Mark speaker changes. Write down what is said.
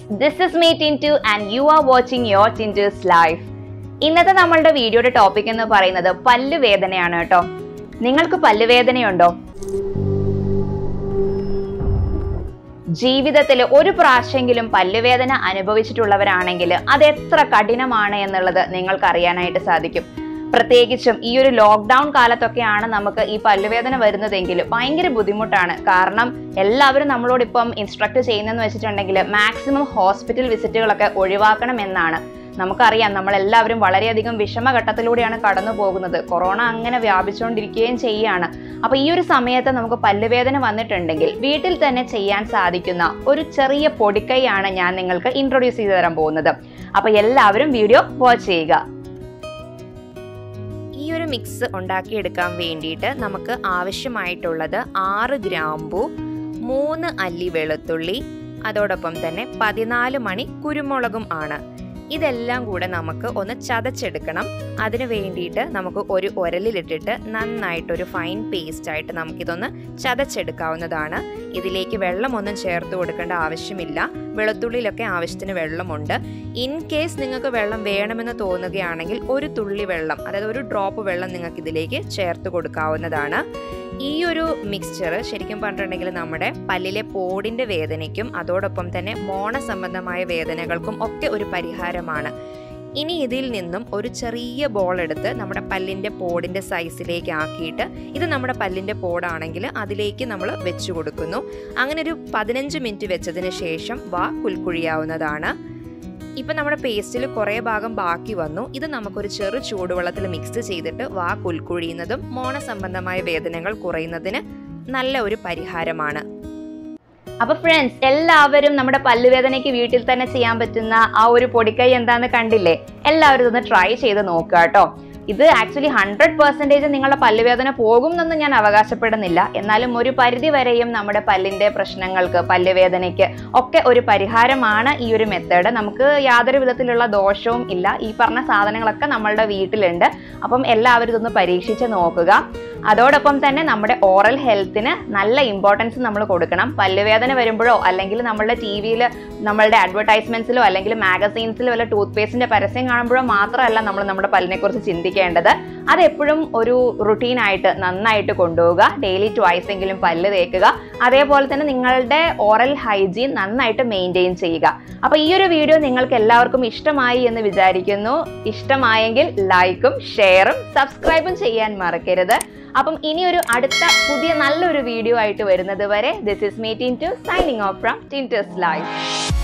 Speaker 1: this is me Tintu and you are watching your Tintu's life ഇന്നത്തെ നമ്മളുടെ വീഡിയോയുടെ ടോപ്പിക് എന്ന് പറയുന്നത് പല്ലുവേദനയാണ് കേട്ടോ നിങ്ങൾക്ക് പല്ലുവേദനയുണ്ടോ ജീവിതത്തിൽ ഒരു പ്രാവശ്യമെങ്കിലും പല്ലുവേദന അനുഭവിച്ചിട്ടുള്ളവരാണെങ്കിൽ അത് എത്ര കഠിനമാണ് എന്നുള്ളത് നിങ്ങൾക്ക് അറിയാനായിട്ട് സാധിക്കും പ്രത്യേകിച്ചും ഈ ഒരു ലോക്ക്ഡൗൺ കാലത്തൊക്കെയാണ് നമുക്ക് ഈ പല്ലുവേദന വരുന്നതെങ്കിൽ ഭയങ്കര ബുദ്ധിമുട്ടാണ് കാരണം എല്ലാവരും നമ്മളോട് ഇപ്പം ഇൻസ്ട്രക്ട് ചെയ്യുന്നതെന്ന് വെച്ചിട്ടുണ്ടെങ്കിൽ മാക്സിമം ഹോസ്പിറ്റൽ വിസിറ്റുകളൊക്കെ ഒഴിവാക്കണം എന്നാണ് നമുക്കറിയാം നമ്മളെല്ലാവരും വളരെയധികം വിഷമഘട്ടത്തിലൂടെയാണ് കടന്നു പോകുന്നത് കൊറോണ അങ്ങനെ വ്യാപിച്ചുകൊണ്ടിരിക്കുകയും ചെയ്യുകയാണ് അപ്പൊ ഈ ഒരു സമയത്ത് നമുക്ക് പല്ലുവേദന വന്നിട്ടുണ്ടെങ്കിൽ വീട്ടിൽ തന്നെ ചെയ്യാൻ സാധിക്കുന്ന ഒരു ചെറിയ പൊടിക്കൈയാണ് ഞാൻ നിങ്ങൾക്ക് ഇൻട്രൊഡ്യൂസ് ചെയ്തു തരാൻ പോകുന്നത് അപ്പൊ എല്ലാവരും വീഡിയോ വാച്ച് ചെയ്യുക ഈ ഒരു മിക്സ് ഉണ്ടാക്കിയെടുക്കാൻ വേണ്ടിയിട്ട് നമുക്ക് ആവശ്യമായിട്ടുള്ളത് ആറ് ഗ്രാമ്പു മൂന്ന് അല്ലി വെളുത്തുള്ളി അതോടൊപ്പം തന്നെ പതിനാല് മണി കുരുമുളകും ആണ് ഇതെല്ലാം കൂടെ നമുക്ക് ഒന്ന് ചതച്ചെടുക്കണം അതിന് വേണ്ടിയിട്ട് നമുക്ക് ഒരു ഉരലിലിട്ടിട്ട് നന്നായിട്ടൊരു ഫൈൻ പേസ്റ്റ് ആയിട്ട് നമുക്കിതൊന്ന് ചതച്ചെടുക്കാവുന്നതാണ് ഇതിലേക്ക് വെള്ളമൊന്നും ചേർത്ത് കൊടുക്കേണ്ട ആവശ്യമില്ല വെളുത്തുള്ളിയിലൊക്കെ ആവശ്യത്തിന് വെള്ളമുണ്ട് ഇൻ കേസ് നിങ്ങൾക്ക് വെള്ളം വേണമെന്ന് തോന്നുകയാണെങ്കിൽ ഒരു തുള്ളി വെള്ളം അതായത് ഒരു ഡ്രോപ്പ് വെള്ളം നിങ്ങൾക്ക് ഇതിലേക്ക് ചേർത്ത് കൊടുക്കാവുന്നതാണ് ഈ ഒരു മിക്സ്ചർ ശരിക്കും പറഞ്ഞിട്ടുണ്ടെങ്കിൽ നമ്മുടെ പല്ലിലെ പോടിന്റെ വേദനയ്ക്കും അതോടൊപ്പം തന്നെ മോണ സംബന്ധമായ വേദനകൾക്കും ഒക്കെ ഒരു പരിഹാരമാണ് ഇനി ഇതിൽ നിന്നും ഒരു ചെറിയ ബോൾ എടുത്ത് നമ്മുടെ പല്ലിൻ്റെ പോടിൻ്റെ സൈസിലേക്ക് ആക്കിയിട്ട് ഇത് നമ്മുടെ പല്ലിൻ്റെ പോടാണെങ്കിൽ അതിലേക്ക് നമ്മൾ വെച്ചു കൊടുക്കുന്നു അങ്ങനെ ഒരു പതിനഞ്ച് മിനിറ്റ് വെച്ചതിന് ശേഷം വാ കുൽക്കുഴിയാവുന്നതാണ് ഇപ്പം നമ്മുടെ പേസ്റ്റിൽ കുറേ ഭാഗം ബാക്കി വന്നു ഇത് നമുക്കൊരു ചെറു ചൂടുവെള്ളത്തിൽ മിക്സ് ചെയ്തിട്ട് വാ കുൽക്കുഴിയുന്നതും മോണ സംബന്ധമായ വേദനകൾ കുറയുന്നതിന് നല്ല ഒരു പരിഹാരമാണ് അപ്പൊ ഫ്രണ്ട്സ് എല്ലാവരും നമ്മുടെ പല്ലുവേദനയ്ക്ക് വീട്ടിൽ തന്നെ ചെയ്യാൻ പറ്റുന്ന ആ ഒരു പൊടിക്കൈ എന്താന്ന് കണ്ടില്ലേ എല്ലാവരും ഇതൊന്ന് ട്രൈ ചെയ്ത് നോക്കുക കേട്ടോ ഇത് ആക്ച്വലി ഹൺഡ്രഡ് പെർസെൻറ്റേജ് നിങ്ങളുടെ പല്ലുവേദന പോകും എന്നൊന്നും ഞാൻ അവകാശപ്പെടുന്നില്ല എന്നാലും ഒരു പരിധി വരെയും നമ്മുടെ പല്ലിന്റെ പ്രശ്നങ്ങൾക്ക് പല്ലുവേദനയ്ക്ക് ഒക്കെ ഒരു പരിഹാരമാണ് ഈ ഒരു മെത്തേഡ് നമുക്ക് യാതൊരു വിധത്തിലുള്ള ദോഷവും ഇല്ല ഈ പറഞ്ഞ സാധനങ്ങളൊക്കെ നമ്മളുടെ വീട്ടിലുണ്ട് അപ്പം എല്ലാവരും ഇതൊന്ന് പരീക്ഷിച്ച് നോക്കുക അതോടൊപ്പം തന്നെ നമ്മുടെ ഓറൽ ഹെൽത്തിന് നല്ല ഇമ്പോർട്ടൻസ് നമ്മൾ കൊടുക്കണം പല്ലുവേദന വരുമ്പോഴോ അല്ലെങ്കിൽ നമ്മളുടെ ടി വിയിൽ നമ്മളുടെ അഡ്വർടൈസ്മെന്റ്സിലോ അല്ലെങ്കിൽ മാഗസീൻസിലോ വല്ല ടൂത്ത് പേസ്റ്റിന്റെ പരസ്യം കാണുമ്പോഴോ മാത്രമല്ല നമ്മൾ നമ്മുടെ പല്ലിനെ കുറിച്ച് ചിന്തിക്കേണ്ടത് അത് എപ്പോഴും ഒരു റുട്ടീനായിട്ട് നന്നായിട്ട് കൊണ്ടുപോവുക ഡെയിലി ട്വൈസ് എങ്കിലും പല്ല് തേക്കുക അതേപോലെ തന്നെ നിങ്ങളുടെ ഓറൽ ഹൈജീൻ നന്നായിട്ട് മെയിൻറ്റെയിൻ ചെയ്യുക അപ്പൊ ഈ ഒരു വീഡിയോ നിങ്ങൾക്ക് എല്ലാവർക്കും ഇഷ്ടമായി എന്ന് വിചാരിക്കുന്നു ഇഷ്ടമായെങ്കിൽ ലൈക്കും ഷെയറും സബ്സ്ക്രൈബും ചെയ്യാൻ മറക്കരുത് അപ്പം ഇനി ഒരു അടുത്ത പുതിയ നല്ലൊരു വീഡിയോ ആയിട്ട് വരുന്നത് വരെ this is me Tintu signing off from Tintu's life